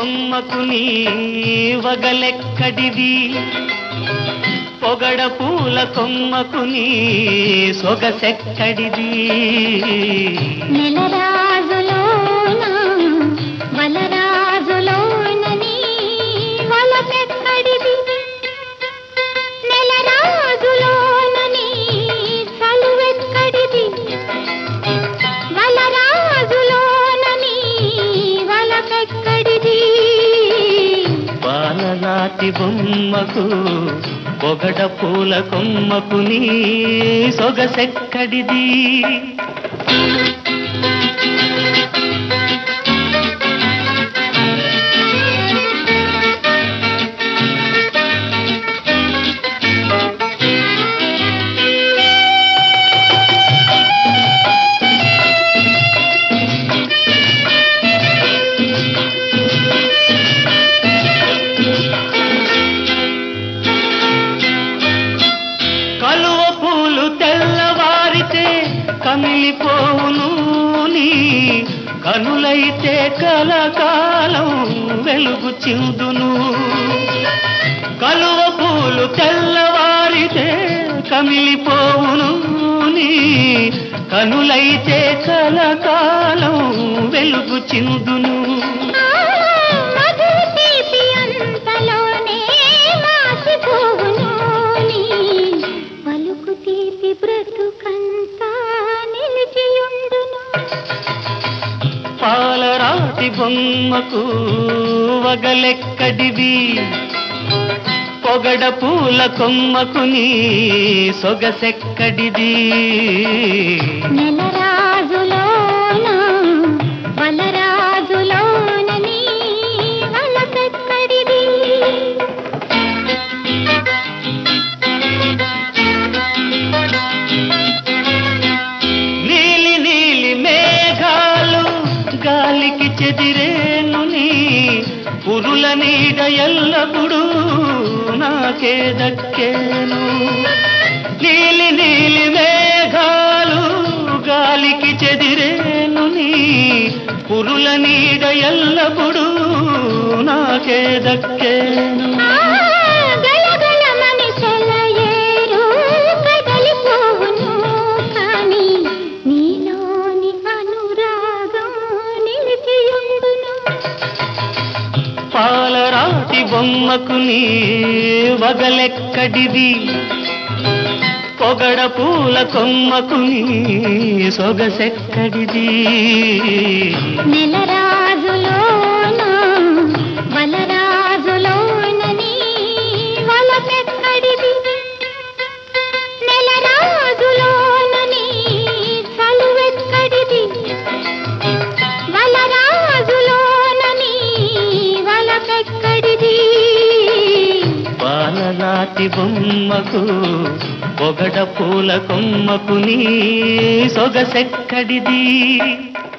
బొమ్మకు నీ వగలెక్కడిది పొగడ పూల కొమ్మకు నీ సొగసెక్కడిది నెలరాజులోన వలరాజులోనని వలపెక్కడిది నెలరాజులోనని చలువెక్కడిది వలరాజులోనని వలపెక్కడిది బాలనాటి బొమ్మకు పొగడ పూల కొమ్మకు నీ సొగసెక్కడిది కలువ పూలు తెల్లవారితే కమిలిపోవును నీ కనులైతే కలకాలం వెలుగు చిందును కలువ పూలు తెల్లవారితే కమిలిపోవును నీ కనులైతే కలకాలం వెలుగు చిందును మధు తీపి అంతలోనే మాసిపోవును నీ పలుకు తీపి బ్రతుకంతా నిలిచియుండును పాలరాతి బొమ్మకు వగలెక్కడివి పొగడ పూల కొమ్మకు నీ సొగసెక్కడిది నెలరాజులోన వలరాజులోనని వలపెక్కడిది నీలి నీలి మేఘాలు గాలికి చెదిరేను నీ పురుల నీడ ఎల్లప్పుడు నాకే దక్కేను నీలి నీలి మేఘాలు గాలికి చెదిరేను నీ పురుల నీడ ఎల్లప్పుడు నాకే దక్కేను ఆ గలగలమని సెలయేరు కదలిపోవును కానీ నీలోని అనురాగం నిలిచియుండును పాలరాతి బొమ్మకు నీ వగలెక్కడిది పొగడ పూల కొమ్మకు నీ సొగసెక్కడిది నెలరాజులోన వలరాజులోనని వలపెక్కడిది నెలరాజులోనని చలువెక్కడిది వలరాజులోనని వలపెక్కడిది పాలనాటి బొమ్మకు పొగడ పూల కొమ్మకు నీ సొగసెక్కడిది